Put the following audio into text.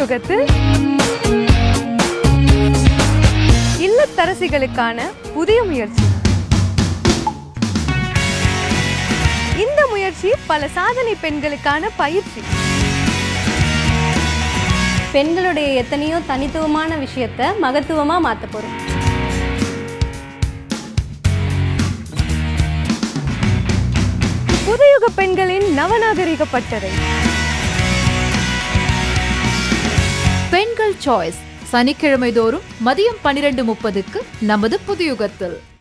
புதுயுகத்தில் இல்லத்தரசிகளுக்கான புதிய முயற்சி இந்த முயற்சி பல சாதனை பெண்களுக்கான பயிற்சி பெண்களுடைய எத்தனையோ தனித்துவமான விஷயத்த மகத்துவமா மாத்த போறோம் புதுயுக பெண்களின் நவநாகரிக பட்டறை பெண்கள் சாய்ஸ் சனிக்கிழமை தோறும் மதியம் பனிரெண்டு முப்பதுக்கு நமது புதுயுகத்தில்